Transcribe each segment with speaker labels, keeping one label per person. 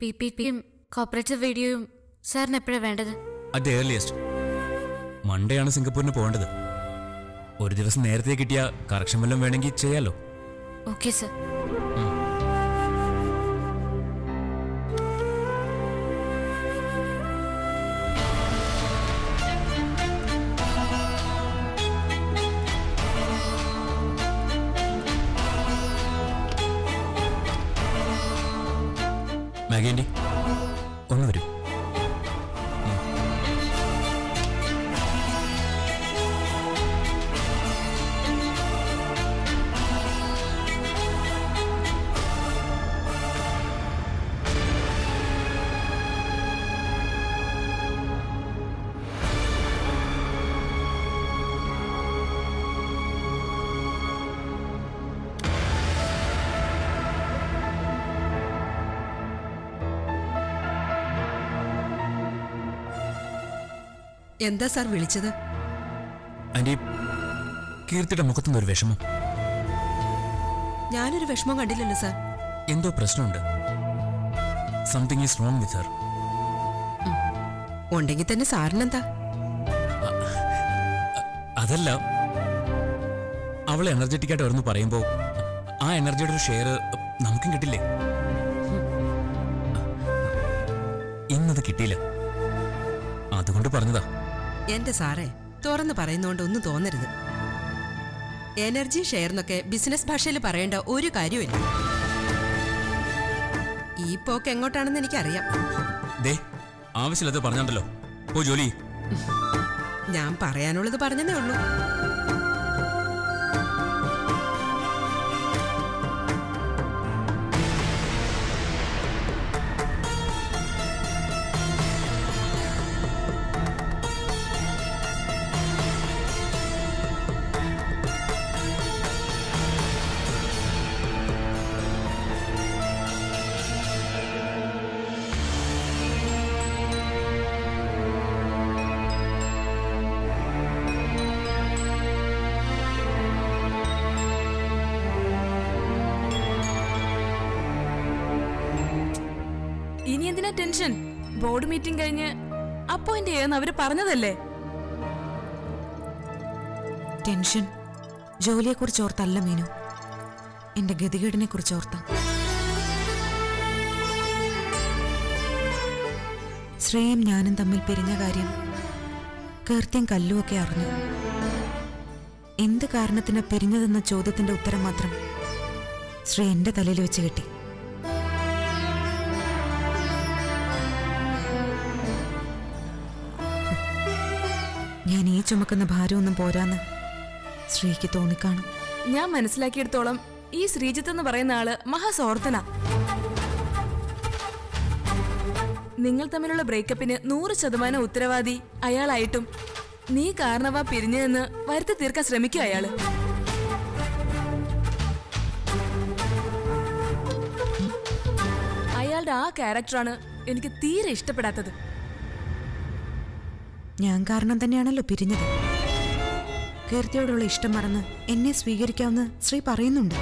Speaker 1: P P പിയും cooperative വീഡിയോയും സാറിന് എപ്പോഴാണ് വേണ്ടത്
Speaker 2: അറ്റ് ദ ഏർലിയസ്റ്റ് മൺഡേ ആണ് സിംഗപ്പൂരിന് പോകേണ്ടത് ഒരു ദിവസം നേരത്തെ കിട്ടിയ കറക്ഷൻ വല്ലതും വേണമെങ്കിൽ ചെയ്യാലോ
Speaker 1: ഓക്കെ സർ
Speaker 2: മാഗി ആൻറ്റി ഒന്ന് വരൂ
Speaker 3: എന്താ സാർ വിളിച്ചത്
Speaker 2: ആൻറ്റി കീർത്തിയുടെ മുഖത്തുനിന്ന് ഒരു വിഷമം
Speaker 3: ഞാനൊരു വിഷമം കണ്ടില്ലല്ലോ സാർ
Speaker 2: എന്തോ പ്രശ്നമുണ്ട് something is wrong with her
Speaker 3: ഉണ്ടെങ്കിൽ തന്നെ സാറിനെന്താ
Speaker 2: അതല്ല അവൾ എനർജറ്റിക് ആയിട്ട് വരുന്നു പറയുമ്പോൾ ആ എനർജിയുടെ ഒരു ഷെയർ നമുക്കും കിട്ടില്ലേ ഇന്നത് കിട്ടിയില്ല അതുകൊണ്ട് പറഞ്ഞതാ
Speaker 3: എന്റെ സാറേ തുറന്നു പറയുന്നോണ്ട് ഒന്നും തോന്നരുത് എനർജി ഷെയർ എന്നൊക്കെ ബിസിനസ് ഭാഷയിൽ പറയേണ്ട ഒരു കാര്യമില്ല ഈ പോക്ക് എങ്ങോട്ടാണെന്ന് എനിക്കറിയാം
Speaker 2: ദേ ആവശ്യമില്ലാത്ത പറഞ്ഞാണ്ടല്ലോ ഓ ജോലി ചെയ്യ്.
Speaker 3: ഞാൻ പറയാനുള്ളത് പറഞ്ഞതേ ഉള്ളൂ
Speaker 4: ഇനി എന്തിനാ ടെൻഷൻ ബോർഡ് മീറ്റിംഗ് കഴിഞ്ഞ് അപ്പോയിന്റ് ചെയ്യാന്ന് അവര് പറഞ്ഞതല്ലേ
Speaker 5: ടെൻഷൻ ജോലിയെക്കുറിച്ച് ഓർത്തല്ല മീനു എന്റെ ഗതികേടിനെ കുറിച്ച് ഓർത്ത ശ്രേയം ഞാനും തമ്മിൽ പിരിഞ്ഞ കാര്യം കീർത്തിയും കല്ലുമൊക്കെ അറിഞ്ഞു എന്ത് കാരണത്തിന് പിരിഞ്ഞതെന്ന ചോദ്യത്തിന്റെ ഉത്തരം മാത്രം ശ്രീ എന്റെ തലയിൽ വെച്ച് കെട്ടി ഞാൻ ഈ ചുമക്കുന്ന ഭാരമൊന്നും പോരാന്ന് ശ്രീക്ക് തോന്നിക്കാണും
Speaker 4: ഞാൻ മനസ്സിലാക്കിയെടുത്തോളം ഈ ശ്രീജിത്ത് എന്ന് പറയുന്ന ആള് മഹാസോർത്തന നിങ്ങൾ തമ്മിലുള്ള ബ്രേക്കപ്പിന് നൂറ് ശതമാനം ഉത്തരവാദി അയാളായിട്ടും നീ കാരണവാ പിരിഞ്ഞതെന്ന് വരുത്തി തീർക്കാൻ ശ്രമിക്കും അയാള് അയാളുടെ ആ ക്യാരക്ടറാണ് എനിക്ക് തീരെ ഇഷ്ടപ്പെടാത്തത്
Speaker 5: ഞാൻ കാരണം തന്നെയാണല്ലോ പിരിഞ്ഞത് കീർത്തിയോടുള്ള ഇഷ്ടം മറന്ന് എന്നെ സ്വീകരിക്കാമെന്ന് ശ്രീ പറയുന്നുണ്ട്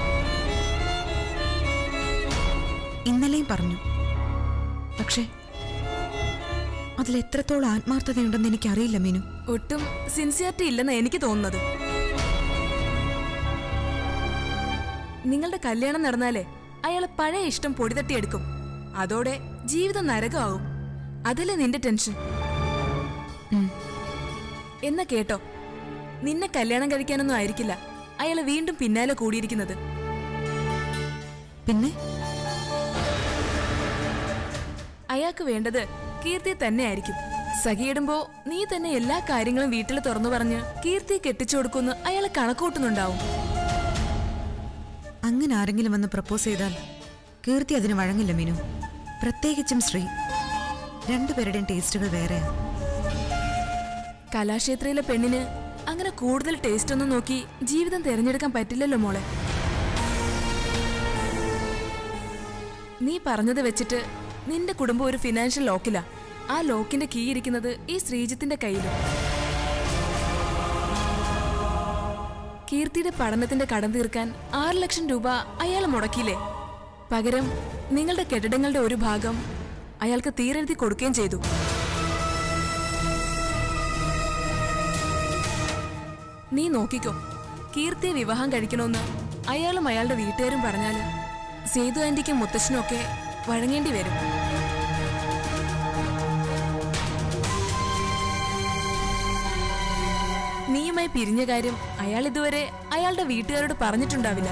Speaker 5: ഇന്നലെയും പറഞ്ഞു പക്ഷേ അതിൽ എത്രത്തോളം ആത്മാർത്ഥതയുണ്ടെന്ന് എനിക്കറിയില്ല മീനു
Speaker 4: ഒട്ടും സിൻസിയറിറ്റി ഇല്ലെന്ന് എനിക്ക് തോന്നുന്നത് നിങ്ങളുടെ കല്യാണം നടന്നാലേ അയാളെ പഴയ ഇഷ്ടം പൊടിതട്ടിയെടുക്കും അതോടെ ജീവിതം നരകമാവും അതല്ലേ നിന്റെ ടെൻഷൻ
Speaker 5: ഉം.
Speaker 4: എന്നാ കേട്ടോ നിന്നെ കല്യാണം കഴിക്കാനൊന്നും ആയിരിക്കില്ല അയാളെ വീണ്ടും പിന്നാലെ കൂടിയിരിക്കുന്നത്
Speaker 5: പിന്നെ
Speaker 4: അയാൾക്ക് വേണ്ടത് കീർത്തിയെ തന്നെയായിരിക്കും സഖിയിടുമ്പോ നീ തന്നെ എല്ലാ കാര്യങ്ങളും വീട്ടിൽ തുറന്നു പറഞ്ഞ് കീർത്തിയെ കെട്ടിച്ചു കൊടുക്കുമെന്ന് അയാളെ കണക്കൂട്ടുന്നുണ്ടാവും
Speaker 5: അങ്ങനെ ആരെങ്കിലും വന്ന് പ്രപ്പോസ് ചെയ്താൽ കീർത്തി അതിന് വഴങ്ങില്ല മീനു പ്രത്യേകിച്ചും ശ്രീ രണ്ടുപേരുടെയും ടേസ്റ്റുകൾ വേറെയാണ്
Speaker 4: കലാക്ഷേത്രയിലെ പെണ്ണിന് അങ്ങനെ കൂടുതൽ ടേസ്റ്റ് ഒന്നും നോക്കി ജീവിതം തിരഞ്ഞെടുക്കാൻ പറ്റില്ലല്ലോ മോളെ നീ പറഞ്ഞത് വെച്ചിട്ട് നിന്റെ കുടുംബം ഒരു ഫിനാൻഷ്യൽ ലോക്കിലാ ആ ലോക്കിന്റെ കീ ഇരിക്കുന്നത് ഈ ശ്രീജിത്തിന്റെ കയ്യിലും കീർത്തിയുടെ പഠനത്തിന്റെ കടം തീർക്കാൻ ആറ് ലക്ഷം രൂപ അയാൾ മുടക്കിയില്ലേ പകരം നിങ്ങളുടെ കെട്ടിടങ്ങളുടെ ഒരു ഭാഗം അയാൾക്ക് തീരെഴുതി കൊടുക്കുകയും ചെയ്തു നീ നോക്കിക്കോ കീർത്തിയെ വിവാഹം കഴിക്കണമെന്ന് അയാളും അയാളുടെ വീട്ടുകാരും പറഞ്ഞാല് സേതു ആന്റിക്കും മുത്തശ്ശനും ഒക്കെ വഴങ്ങേണ്ടി വരും നീയുമായി പിരിഞ്ഞ കാര്യം അയാൾ ഇതുവരെ അയാളുടെ വീട്ടുകാരോട് പറഞ്ഞിട്ടുണ്ടാവില്ല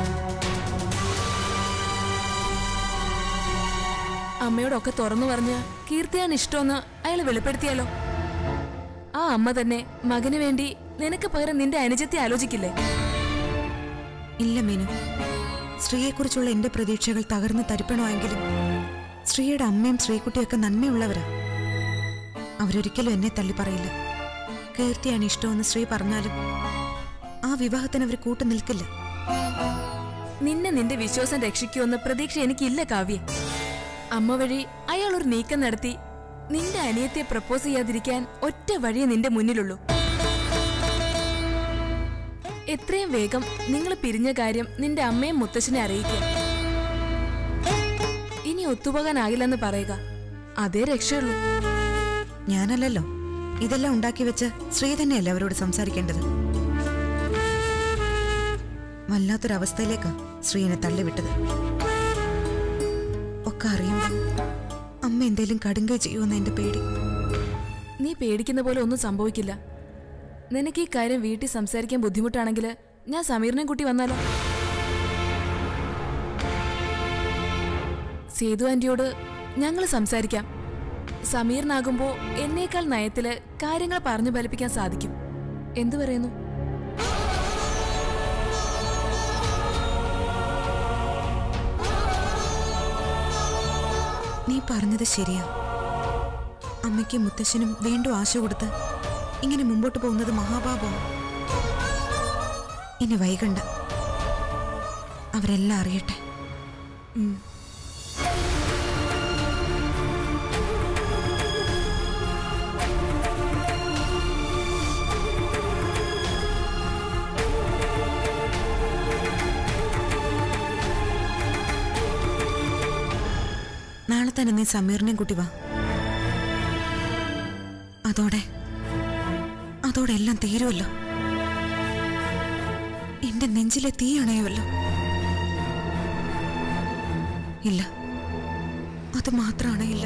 Speaker 4: അമ്മയോടൊക്കെ തുറന്നു പറഞ്ഞ് കീർത്തിയാണ് ഇഷ്ടമെന്ന് അയാൾ വെളിപ്പെടുത്തിയാലോ ആ അമ്മ തന്നെ മകന് വേണ്ടി നിനക്ക് പകരം നിന്റെ അനുജത്തെ ആലോചിക്കില്ലേ
Speaker 5: ഇല്ല മീനു ശ്രീയെക്കുറിച്ചുള്ള എന്റെ പ്രതീക്ഷകൾ തകർന്ന് തരിപ്പണമായെങ്കിലും ശ്രീയുടെ അമ്മയും ശ്രീകുട്ടിയൊക്കെ നന്മയുള്ളവരാ അവരൊരിക്കലും എന്നെ തള്ളി പറയില്ല കീർത്തിയാണ് ഇഷ്ടമെന്ന് ശ്രീ പറഞ്ഞാലും ആ വിവാഹത്തിന് അവർ കൂട്ടു നിൽക്കില്ല
Speaker 4: നിന്നെ നിന്റെ വിശ്വാസം രക്ഷിക്കുമെന്ന പ്രതീക്ഷ എനിക്കില്ല കാവ്യെ അമ്മ വഴി അയാൾ ഒരു നീക്കം നടത്തി നിന്റെ അനിയത്തെ പ്രപ്പോസ് ചെയ്യാതിരിക്കാൻ ഒറ്റ വഴിയേ നിന്റെ മുന്നിലുള്ളൂ എത്രയും വേഗം നിങ്ങൾ പിരിഞ്ഞ കാര്യം നിന്റെ അമ്മയും മുത്തശ്ശനെ അറിയിക്കുക ഇനി ഒത്തുപോകാനാകില്ലെന്ന് പറയുക അതേ രക്ഷയുള്ളൂ
Speaker 5: ഞാനല്ലല്ലോ ഇതെല്ലാം ഉണ്ടാക്കി വെച്ച് ശ്രീ തന്നെയല്ലേ അവരോട് സംസാരിക്കേണ്ടത് വല്ലാത്തൊരവസ്ഥയിലേക്കാ ശ്രീനെ തള്ളിവിട്ടത് ഒക്കെ അറിയുമ്പോൾ അമ്മ എന്തേലും കടുങ്കൈ ചെയ്യുമെന്ന് എന്റെ പേടി
Speaker 4: നീ പേടിക്കുന്ന പോലെ ഒന്നും സംഭവിക്കില്ല നിനക്ക് ഈ കാര്യം വീട്ടിൽ സംസാരിക്കാൻ ബുദ്ധിമുട്ടാണെങ്കിൽ ഞാൻ സമീറിനെ കൂട്ടി വന്നാലോ സേതു ആന്റിയോട് ഞങ്ങൾ സംസാരിക്കാം സമീറിനാകുമ്പോ എന്നേക്കാൾ നയത്തില് കാര്യങ്ങൾ പറഞ്ഞു ഫലിപ്പിക്കാൻ സാധിക്കും എന്തു പറയുന്നു
Speaker 5: നീ പറഞ്ഞത് ശരിയാ അമ്മയ്ക്കും മുത്തശ്ശനും വീണ്ടും ആശ കൊടുത്ത് ഇങ്ങനെ മുമ്പോട്ട് പോകുന്നത് മഹാപാപമാണ് ഇനി വൈകണ്ട അവരെല്ലാം അറിയട്ടെ നാളെ തന്നെ നീ സമീറിനെയും കൂട്ടി വാ അതോടെ അതോടെ എല്ലാം തീരുമല്ലോ എന്റെ നെഞ്ചിലെ തീ അണയുമല്ലോ ഇല്ല അത് മാത്രം അണയില്ല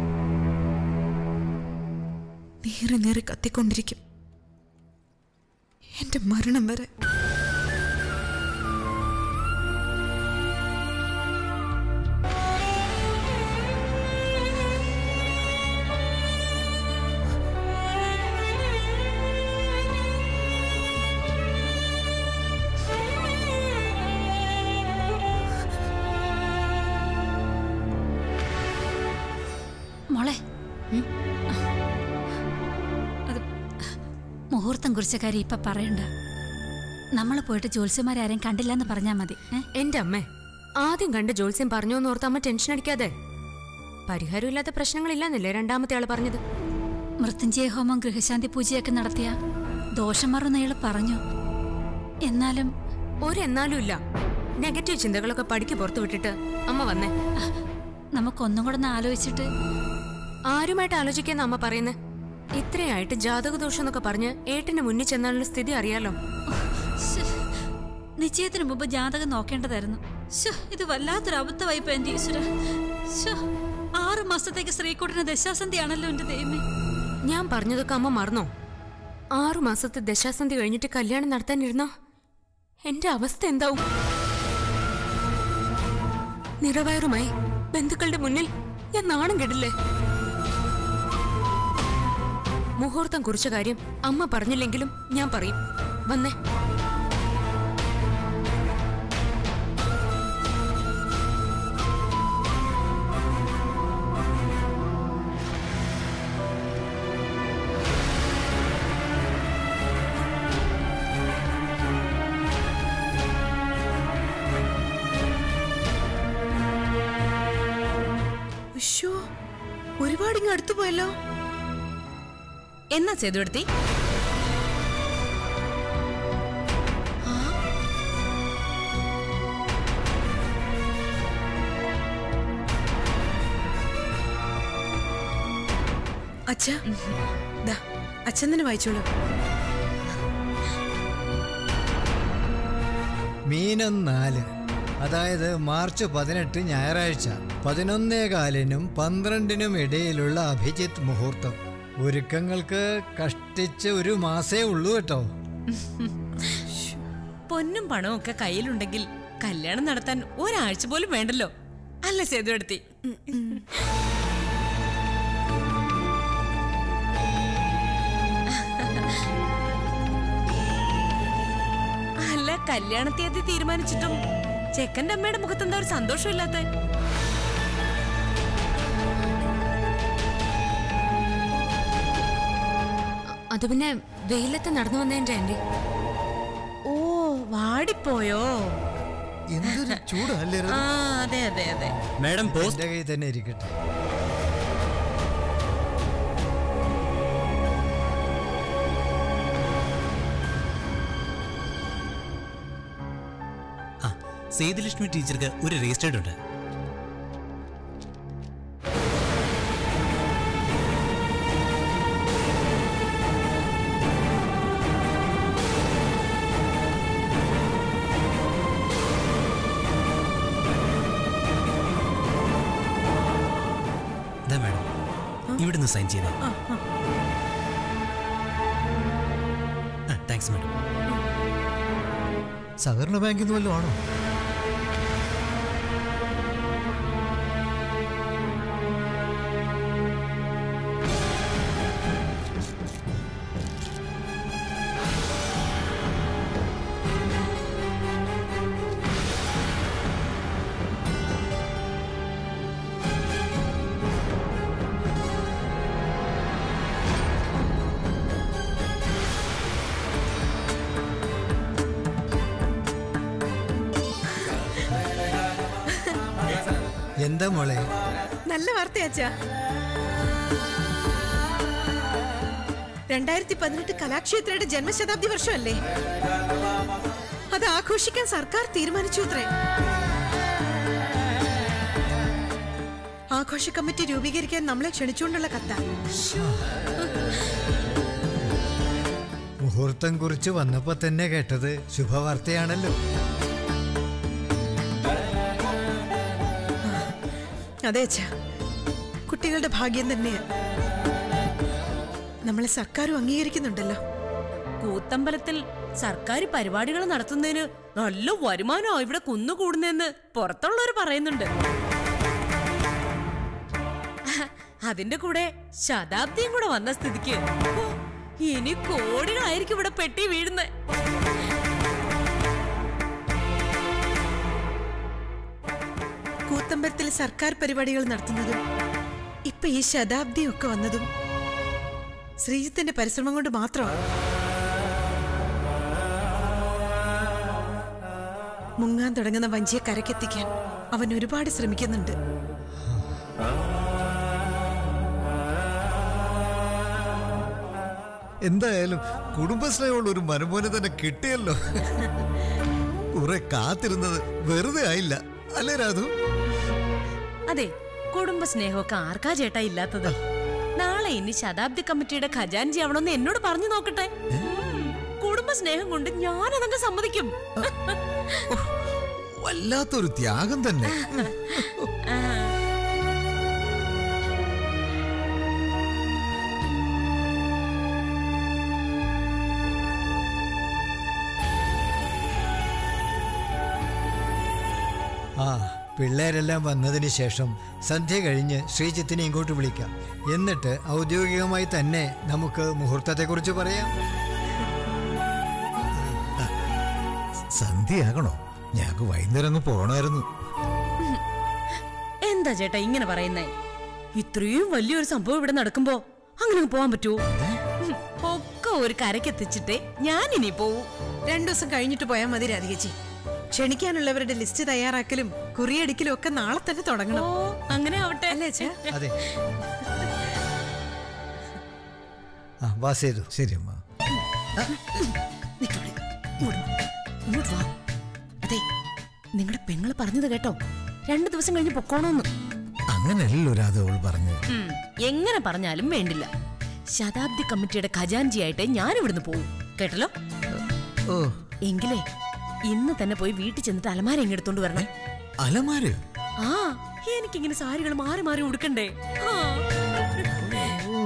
Speaker 5: നീറി നീറി കത്തിക്കൊണ്ടിരിക്കും എന്റെ മരണം വരെ
Speaker 1: മോളെ ഉം. അത് മുഹൂർത്തം കുറിച്ച കാര്യം ഇപ്പൊ പറയണ്ട നമ്മൾ പോയിട്ട് ജ്യോത്സ്യന്മാരാരെയും കണ്ടില്ല എന്ന് പറഞ്ഞാൽ മതി ഏ?
Speaker 6: എന്റെ അമ്മേ ആദ്യം കണ്ട് ജോത്സ്യം പറഞ്ഞു എന്ന് ഓർത്ത് അമ്മ ടെൻഷൻ അടിക്കാതെ പരിഹാരമില്ലാത്ത പ്രശ്നങ്ങളില്ലെന്നല്ലേ രണ്ടാമത്തെ ആള് പറഞ്ഞത്
Speaker 1: മൃത്യുഞ്ജയ ഹോമം ഗൃഹശാന്തി പൂജയൊക്കെ നടത്തിയ ദോഷം മാറുന്ന അയാൾ പറഞ്ഞു എന്നാലും
Speaker 6: ഒരെന്നാലും ഇല്ല നെഗറ്റീവ് ചിന്തകളൊക്കെ പടിക്ക് പുറത്തു വിട്ടിട്ട് അമ്മ വന്നേ
Speaker 1: നമുക്കൊന്നും കൂടെ ഒന്ന് ആലോചിച്ചിട്ട്
Speaker 6: ആരുമായിട്ട് ആലോചിക്കാന്ന് അമ്മ പറയുന്നത് ഇത്രയായിട്ട് ജാതകദോഷം എന്നൊക്കെ പറഞ്ഞ് ഏട്ടന് മുന്നിൽ ചെന്നാലുള്ള സ്ഥിതി അറിയാലോ
Speaker 1: ശ്ശ്. നിശ്ചയത്തിന് മുമ്പ് ജാതകം നോക്കേണ്ടതായിരുന്നു ശ്ശോ, ഇത് വല്ലാത്തൊരു അബദ്ധമായി ഇപ്പൊ എന്റെ ഈശ്വര ശ്ശോ, ആറ് മാസത്തേക്ക് ശ്രീകുട്ടിന് ദശാസന്ധിയാണല്ലോ എന്റെ ദൈവമേ
Speaker 6: ഞാൻ പറഞ്ഞതൊക്കെ അമ്മ മറന്നോ ആറു മാസത്തെ ദശാസന്ധി കഴിഞ്ഞിട്ട് കല്യാണം നടത്താനിരുന്ന എന്റെ അവസ്ഥ എന്താവും നിറവയറുമായി ബന്ധുക്കളുടെ മുന്നിൽ ഞാൻ നാണം കെടില്ലേ മുഹൂർത്തം കുറിച്ച കാര്യം അമ്മ പറഞ്ഞില്ലെങ്കിലും ഞാൻ പറയും വന്നേ
Speaker 3: ഉശ്ശോ, ഒരുപാട് ഇങ്ങ് അടുത്തു പോയല്ലോ എന്നാ സേതുവെടുത്തി അച്ഛ ദാ അച്ഛൻ തന്നെ വായിച്ചോളൂ
Speaker 7: മീനം നാല് അതായത് മാർച്ച് പതിനെട്ട് ഞായറാഴ്ച പതിനൊന്നേ കാലിനും പന്ത്രണ്ടിനും ഇടയിലുള്ള അഭിജിത്ത് മുഹൂർത്തം ഒരുക്കങ്ങൾക്ക് കഷ്ടിച്ച് ഒരു മാസേ ഉള്ളൂ കേട്ടോ
Speaker 8: പൊന്നും പണവും ഒക്കെ കയ്യിലുണ്ടെങ്കിൽ കല്യാണം നടത്താൻ ഒരാഴ്ച പോലും വേണ്ടല്ലോ അല്ല സേതുവെടുത്തി അല്ല കല്യാണ തീയതി തീരുമാനിച്ചിട്ടും ചെക്കന്റെ അമ്മയുടെ മുഖത്ത് എന്താ ഒരു സന്തോഷമില്ലാത്ത
Speaker 6: അത് പിന്നെ വെയിലത്ത് നടന്നു വന്നതിന്റെ ആന്റി
Speaker 8: ഓ വാടിപ്പോയോ
Speaker 7: എന്തൊരു ചൂടല്ലേ
Speaker 8: ആ അതെ അതെ അതെ
Speaker 2: മാഡം പോസ്റ്റ്
Speaker 7: എന്റെ കയ്യിൽ തന്നെ ഇരിക്കട്ടെ
Speaker 9: ആ സേതുലക്ഷ്മി ടീച്ചർക്ക് ഒരു രജിസ്റ്റേർഡ് ഉണ്ട് ദാ മാഡം ഇവിടുന്ന് സൈൻ ചെയ്തേ താങ്ക്സ് മാഡം
Speaker 7: സഹകരണ ബാങ്കിൽ നിന്ന് വല്ലതും ആണോ എന്താ മോളെ
Speaker 3: നല്ല വാർത്തയാച്ചാ രണ്ടായിരത്തി പതിനെട്ട് കലാക്ഷേത്രയുടെ ജന്മശതാബ്ദി വർഷമല്ലേ അത് ആഘോഷിക്കാൻ സർക്കാർ തീരുമാനിച്ചു അത്രേ ആഘോഷ കമ്മിറ്റി രൂപീകരിക്കാൻ നമ്മളെ ക്ഷണിച്ചുകൊണ്ടുള്ള കത്ത
Speaker 7: മുഹൂർത്തം കുറിച്ച് വന്നപ്പോ തന്നെ കേട്ടത് ശുഭവാർത്തയാണല്ലോ
Speaker 3: അതെ അച്ഛാ കുട്ടികളുടെ ഭാഗ്യം തന്നെയാ നമ്മളെ സർക്കാരും അംഗീകരിക്കുന്നുണ്ടല്ലോ
Speaker 8: കൂത്തമ്പലത്തിൽ സർക്കാർ പരിപാടികൾ നടത്തുന്നതിന് നല്ല വരുമാനമോ ഇവിടെ കുന്നുകൂടുന്നതെന്ന് പുറത്തുള്ളവർ പറയുന്നുണ്ട് അതിന്റെ കൂടെ ശതാബ്ദിയും കൂടെ വന്ന സ്ഥിതിക്ക് ഓ, ഇനി കോടികളായിരിക്കും ഇവിടെ പെട്ടി വീഴുന്നത്
Speaker 3: കൂത്തമ്പലത്തിൽ സർക്കാർ പരിപാടികൾ നടത്തുന്നതും ഇപ്പൊ ഈ ശതാബ്ദി ഒക്കെ വന്നതും ശ്രീജിത്തിന്റെ പരിശ്രമം കൊണ്ട് മാത്രമാണ് മുങ്ങാൻ തുടങ്ങുന്ന വഞ്ചിയെ കരക്കെത്തിക്കാൻ അവൻ ഒരുപാട് ശ്രമിക്കുന്നുണ്ട്
Speaker 10: എന്തായാലും കുടുംബശ്രീയുള്ള ഒരു മരുമോനെ തന്നെ കിട്ടിയല്ലോ കുറെ കാത്തിരുന്നത് വെറുതെ ആയില്ല അല്ലേ രാധു
Speaker 8: അതെ കുടുംബ സ്നേഹമൊക്കെ ആർക്കാ ചേട്ടാ ഇല്ലാത്തത് നാളെ ഇനി ശതാബ്ദി കമ്മിറ്റിയുടെ ഖജാൻജി ആവണമെന്ന് എന്നോട് പറഞ്ഞു നോക്കട്ടെ ഉം, കുടുംബ സ്നേഹം കൊണ്ട് ഞാനതങ്ങ് സമ്മതിക്കും
Speaker 10: വല്ലാത്തൊരു ത്യാഗം തന്നെ
Speaker 8: ആ.
Speaker 7: ആ പിള്ളേരെല്ലാം വന്നതിന് ശേഷം സന്ധ്യ കഴിഞ്ഞ് ശ്രീജിത്തിനെ ഇങ്ങോട്ട് വിളിക്കാം എന്നിട്ട് ഔദ്യോഗികമായി തന്നെ നമുക്ക് മുഹൂർത്തത്തെക്കുറിച്ച് പറയാം
Speaker 10: സന്ധ്യയാകണോ ഞങ്ങൾക്ക് വൈകുന്നേരം അങ്ങ് പോകണമായിരുന്നു
Speaker 8: എന്താ ചേട്ടാ ഇങ്ങനെ പറയുന്നേ ഇത്രയും വലിയൊരു സംഭവം ഇവിടെ നടക്കുമ്പോ അങ്ങനെ അങ്ങ് പോവാൻ പറ്റുമോ ഉം, ഒക്കെ ഒരു കരക്കെത്തിച്ചിട്ടേ ഞാൻ ഇനി പോവും
Speaker 3: രണ്ടു ദിവസം കഴിഞ്ഞിട്ട് പോയാൽ മതി രാധികച്ചി ക്ഷണിക്കാനുള്ളവരുടെ ലിസ്റ്റ് തയ്യാറാക്കലും കുറിയടിക്കലും ഒക്കെ നാളെ തന്നെ
Speaker 8: ഓ
Speaker 3: തുടങ്ങണം
Speaker 8: അങ്ങനെ ആവട്ടെ
Speaker 3: അല്ലേ അച്ഛാ
Speaker 7: അതെ ആ വാസേതു
Speaker 10: ശരി അമ്മ
Speaker 8: നിക്കവിടെ. ഇങ്ങോട്ട് വാ. ഇങ്ങോട്ട് വാ. അതെ നിങ്ങളുടെ പെങ്ങള് പറഞ്ഞത് കേട്ടോ രണ്ടു ദിവസം കഴിഞ്ഞ് പൊക്കോണോന്ന്
Speaker 10: അങ്ങനെയല്ലല്ലോ രാധ അവൾ പറഞ്ഞത്
Speaker 8: ഉം, എങ്ങനെ പറഞ്ഞാലും വേണ്ടില്ല ശതാബ്ദി കമ്മിറ്റിയുടെ ഖജാൻജിയായിട്ട് ഞാൻ ഇവിടുന്ന് പോകും കേട്ടല്ലോ
Speaker 10: ഓ
Speaker 8: എങ്കിലേ ഇന്ന് തന്നെ പോയി വീട്ടിൽ ചെന്നിട്ട് അലമാര ഇങ്ങെടുത്തോണ്ട് വരണം
Speaker 10: അലമാര്
Speaker 8: ആ എനിക്കിങ്ങനെ സാരികൾ മാറി മാറി ഉടുക്കണ്ടേ ആ.
Speaker 10: ഓ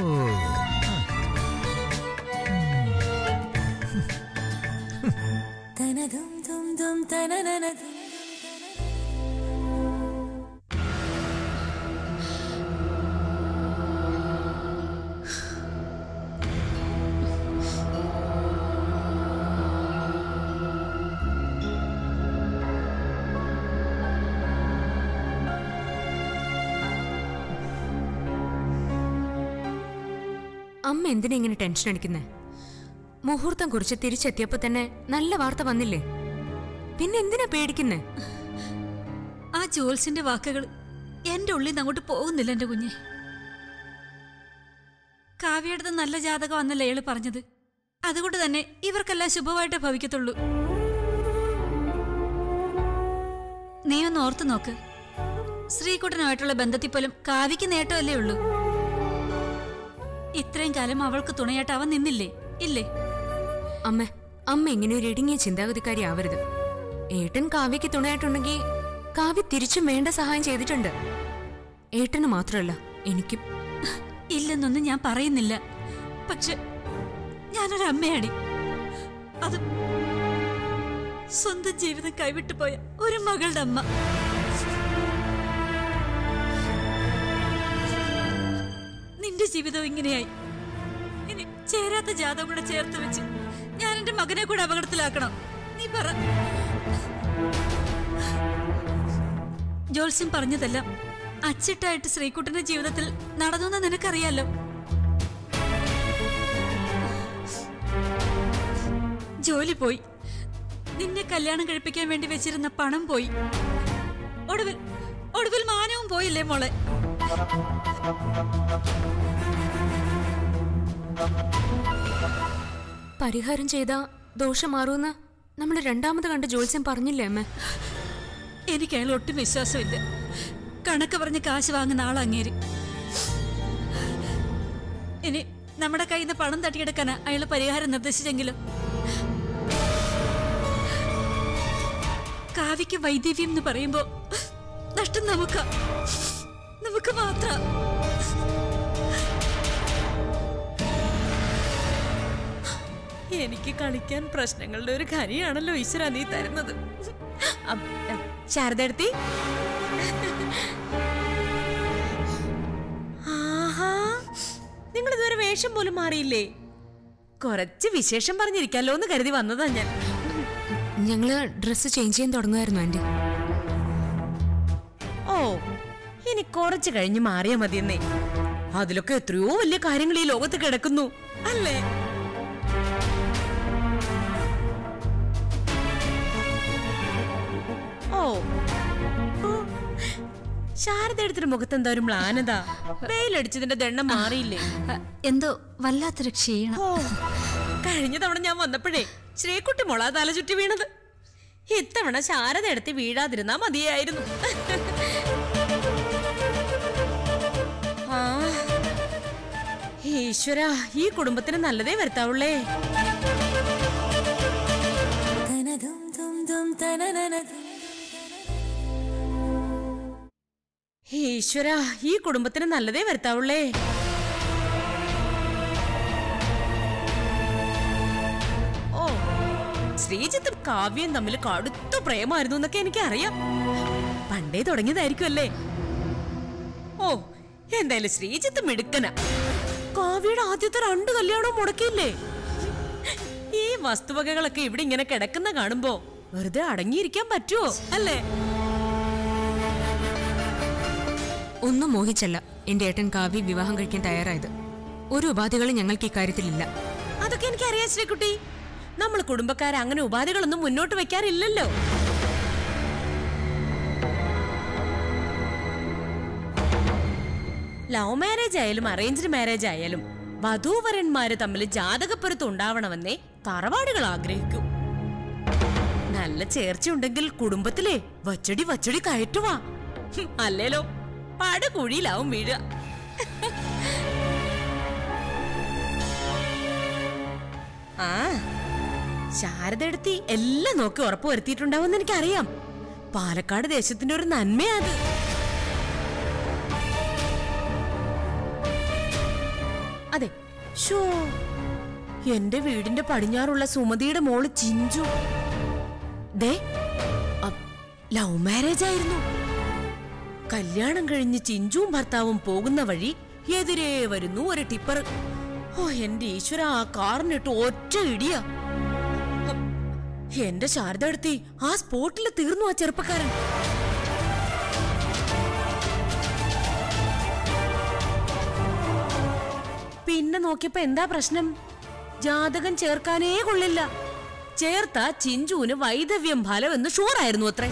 Speaker 6: അമ്മ എന്തിനാ ഇങ്ങനെ ടെൻഷൻ അടിക്കുന്നേ മുഹൂർത്തം കുറിച്ച് തിരിച്ചെത്തിയപ്പോ തന്നെ നല്ല വാർത്ത വന്നില്ലേ പിന്നെ എന്തിനാ പേടിക്കുന്നേ
Speaker 1: ആ ജോൽസിന്റെ വാക്കുകൾ എന്റെ ഉള്ളിൽ നിന്ന് അങ്ങോട്ട് പോകുന്നില്ല എന്റെ കുഞ്ഞെ കാവ്യയുടെ നല്ല ജാതകം അന്നല്ലേ അയാള് പറഞ്ഞത് അതുകൊണ്ട് തന്നെ ഇവർക്കെല്ലാം ശുഭമായിട്ടേ ഭവിക്കത്തുള്ളൂ നീ ഒന്ന് ഓർത്തു നോക്ക് ശ്രീകുട്ടനുമായിട്ടുള്ള ബന്ധത്തിൽ പോലും കാവ്യക്ക് നേട്ടമല്ലേ ഉള്ളൂ ഇത്രയും കാലം അവൾക്ക് തുണയായിട്ട് അവൻ നിന്നില്ലേ ഇല്ലേ
Speaker 6: അമ്മ അമ്മ ഇങ്ങനെ ഒരു ഇടുങ്ങിയ ചിന്താഗതിക്കാരി ആവരുത് ഏട്ടൻ കാവ്യക്ക് തുണയായിട്ടുണ്ടെങ്കിൽ കാവ്യ തിരിച്ചും വേണ്ട സഹായം ചെയ്തിട്ടുണ്ട് ഏട്ടന് മാത്രമല്ല എനിക്കും
Speaker 1: ഇല്ലെന്നൊന്നും ഞാൻ പറയുന്നില്ല പക്ഷെ ഞാനൊരു അമ്മയാടി അത് സ്വന്തം ജീവിതം കൈവിട്ടു പോയ ഒരു മകളുടെ അമ്മ നിന്റെ ജീവിതം ഇങ്ങനെയായി ഇനി ചേരാത്ത ജാതകം കൂടെ ചേർത്ത് വെച്ച് ഞാൻ എന്റെ മകനെ കൂടെ അപകടത്തിലാക്കണം നീ പറ ജോത്സ്യം പറഞ്ഞതെല്ലാം അച്ചിട്ടായിട്ട് ശ്രീകുട്ടന്റെ ജീവിതത്തിൽ നടന്നു നിനക്കറിയാലോ ജോലി പോയി നിന്നെ കല്യാണം കഴിപ്പിക്കാൻ വേണ്ടി വെച്ചിരുന്ന പണം പോയി ഒടുവിൽ ഒടുവിൽ മാനവും പോയില്ലേ മോളെ
Speaker 6: പരിഹാരം ചെയ്താ ദോഷം മാറുമെന്ന് നമ്മൾ രണ്ടാമത് കണ്ട ജോത്സ്യം പറഞ്ഞില്ലേ അമ്മ
Speaker 1: എനിക്ക് അയാൾ ഒട്ടും വിശ്വാസമില്ല കണക്ക് പറഞ്ഞ് കാശ് വാങ്ങുന്ന ആളങ്ങേര് ഇനി നമ്മുടെ കയ്യിൽ നിന്ന് പണം തട്ടിയെടുക്കാനാ അയാൾ പരിഹാരം നിർദ്ദേശിച്ചെങ്കിലും കാവ്യക്ക് വൈദ്യവ്യം എന്ന് പറയുമ്പോ നഷ്ടം നമുക്ക് നമുക്ക് മാത്രം
Speaker 8: എനിക്ക് കളിക്കാൻ പ്രശ്നങ്ങളുടെ ഒരു ഖനിയാണല്ലോ ഈശ്വര നീ തരുന്നത് അം, അം, ശാരദയെടുത്തി ആഹാ നിങ്ങൾ ഇതുവരെ വേഷം പോലും മാറിയില്ലേ കുറച്ച് വിശേഷം പറഞ്ഞിരിക്കാലോ എന്ന് കരുതി വന്നതാ ഞാൻ
Speaker 6: ഞങ്ങള് ഡ്രസ്സ് ചേഞ്ച് ചെയ്യാൻ തുടങ്ങുമായിരുന്നു ആന്റി
Speaker 8: ഓ ഇനി കുറച്ച് കഴിഞ്ഞ് മാറിയാ മതിയെന്നേ അതിലൊക്കെ എത്രയോ വലിയ കാര്യങ്ങൾ ഈ ലോകത്ത് കിടക്കുന്നു അല്ലേ ഓ ഓ, ശാരദ എടുത്തിട്ട് മുഖത്ത് എന്താ ഒരു മ്ലാനത വെയിലടിച്ചതിന്റെ ദണ്ണം മാറിയില്ലേ
Speaker 1: എന്തോ വല്ലാത്തൊരു ക്ഷീണം
Speaker 8: ഓ കഴിഞ്ഞ തവണ ഞാൻ വന്നപ്പോഴേ ശ്രീകുട്ടി മുള തല ചുറ്റി വീണത് ഇത്തവണ ശാരദ എടുത്ത് വീഴാതിരുന്നാ മതിയായിരുന്നു ആ ഈശ്വര ഈ കുടുംബത്തിന് നല്ലതേ വരുത്താവുള്ളേ ഈശ്വര ഈ കുടുംബത്തിന് നല്ലതേ വരുത്താവുള്ളേ ഓ ശ്രീജിത്തും കാവ്യയും തമ്മിൽ കടുത്ത പ്രേമായിരുന്നു എന്നൊക്കെ എനിക്കറിയാം പണ്ടേ തുടങ്ങിയതായിരിക്കും അല്ലേ ഓ എന്തായാലും ശ്രീജിത്ത് മിടുക്കന കാവ്യയുടെ ആദ്യത്തെ രണ്ട് കല്യാണവും മുടക്കിയില്ലേ ഈ വസ്തുവകകളൊക്കെ ഇവിടെ ഇങ്ങനെ കിടക്കുന്ന കാണുമ്പോ വെറുതെ അടങ്ങിയിരിക്കാൻ പറ്റുമോ അല്ലേ
Speaker 6: ഒന്നും മോഹിച്ചല്ല എന്റെ ഏട്ടൻ കാവ്യ വിവാഹം കഴിക്കാൻ തയ്യാറായത് ഒരു ഉപാധികളും ഞങ്ങൾക്ക് ഇക്കാര്യത്തിലില്ല
Speaker 8: അതൊക്കെ എനിക്കറിയാം ശ്രീകുട്ടി നമ്മൾ കുടുംബക്കാരെ അങ്ങനെ ഉപാധികളൊന്നും മുന്നോട്ട് വെക്കാറില്ലല്ലോ ലവ് മാരേജ് ആയാലും അറേഞ്ച്ഡ് മാരേജ് ആയാലും വധൂവരന്മാര് തമ്മിൽ ജാതകപ്പൊരുത്തം ഉണ്ടാവണമെന്നേ തറവാടുകൾ ആഗ്രഹിക്കൂ നല്ല ചേർച്ചയുണ്ടെങ്കിൽ കുടുംബത്തിലെ വച്ചടി വച്ചടി കയറ്റുവാ ഹും, അല്ലേലോ പടുകുഴിയിലാവും വീഴുക ആ ശാരദയെടുത്തി എല്ലാം നോക്കി ഉറപ്പ് വരുത്തിയിട്ടുണ്ടാവുമെന്ന് എനിക്കറിയാം പാലക്കാട് ദേശത്തിന്റെ ഒരു നന്മയാ അത് അതെ ഷോ എന്റെ വീടിന്റെ പടിഞ്ഞാറുള്ള സുമതിയുടെ മോള് ചിഞ്ചു ദേ ലവ് മാരേജ് ആയിരുന്നു കല്യാണം കഴിഞ്ഞ് ചിഞ്ചുവും ഭർത്താവും പോകുന്ന വഴി എതിരേ വരുന്നു ഒരു ടിപ്പർ ഓ എന്റെ ഈശ്വര ആ കാറിനിട്ട് ഒറ്റ ഇടിയാ ഹ, എന്റെ ശാരദ എടുത്തി ആ സ്പോട്ടിൽ തീർന്നു ആ ചെറുപ്പക്കാരൻ പിന്നെ നോക്കിയപ്പോ എന്താ പ്രശ്നം ജാതകം ചേർക്കാനേ കൊള്ളില്ല ചേർത്ത ചിഞ്ചുവിന് വൈദവ്യം ഫലം എന്ന് ഷുവറായിരുന്നു അത്രേ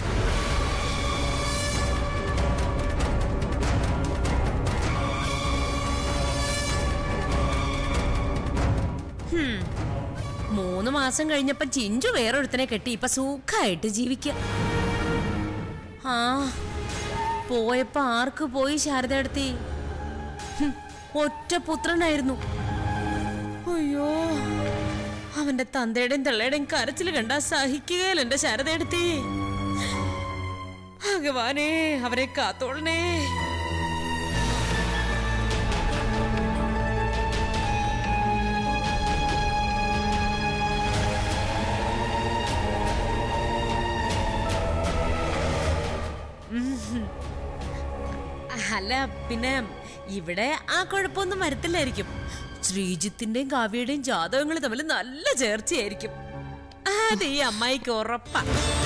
Speaker 8: ഹും. മൂന്ന് മാസം കഴിഞ്ഞപ്പോ ചിഞ്ചു വേറൊരുത്തനെ കെട്ടി ഇപ്പൊ സുഖായിട്ട് ജീവിക്ക ആ പോയപ്പോ ആർക്ക് പോയി ശാരദ എടുത്തി ഒറ്റ പുത്രനായിരുന്നു അയ്യോ അവന്റെ തന്തയുടെയും തള്ളയുടെയും കരച്ചിൽ കണ്ടാ സഹിക്കുകയില്ല എന്റെ ശാരദ എടുത്തി ഭഗവാനേ അവരെ കാത്തോളണേ അല്ല പിന്നെ ഇവിടെ ആ കുഴപ്പമൊന്നും വരത്തില്ലായിരിക്കും ശ്രീജിത്തിന്റെയും കാവ്യയുടെയും ജാതകങ്ങൾ തമ്മിൽ നല്ല ചേർച്ചയായിരിക്കും അത് ഈ അമ്മായിക്ക് ഉറപ്പാ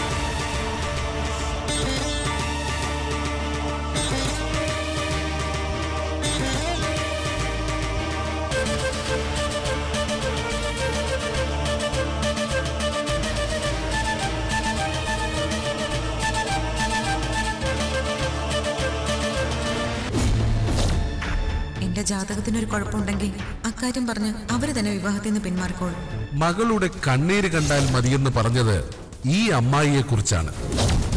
Speaker 5: എന്റെ ജാതകത്തിനൊരു കുഴപ്പമുണ്ടെങ്കിൽ അക്കാര്യം പറഞ്ഞ് അവര് തന്നെ വിവാഹത്തിൽ നിന്ന് പിന്മാറിക്കോളും
Speaker 11: മകളുടെ കണ്ണീര് കണ്ടാൽ മതിയെന്ന് പറഞ്ഞത് ഈ അമ്മായിയെ കുറിച്ചാണ്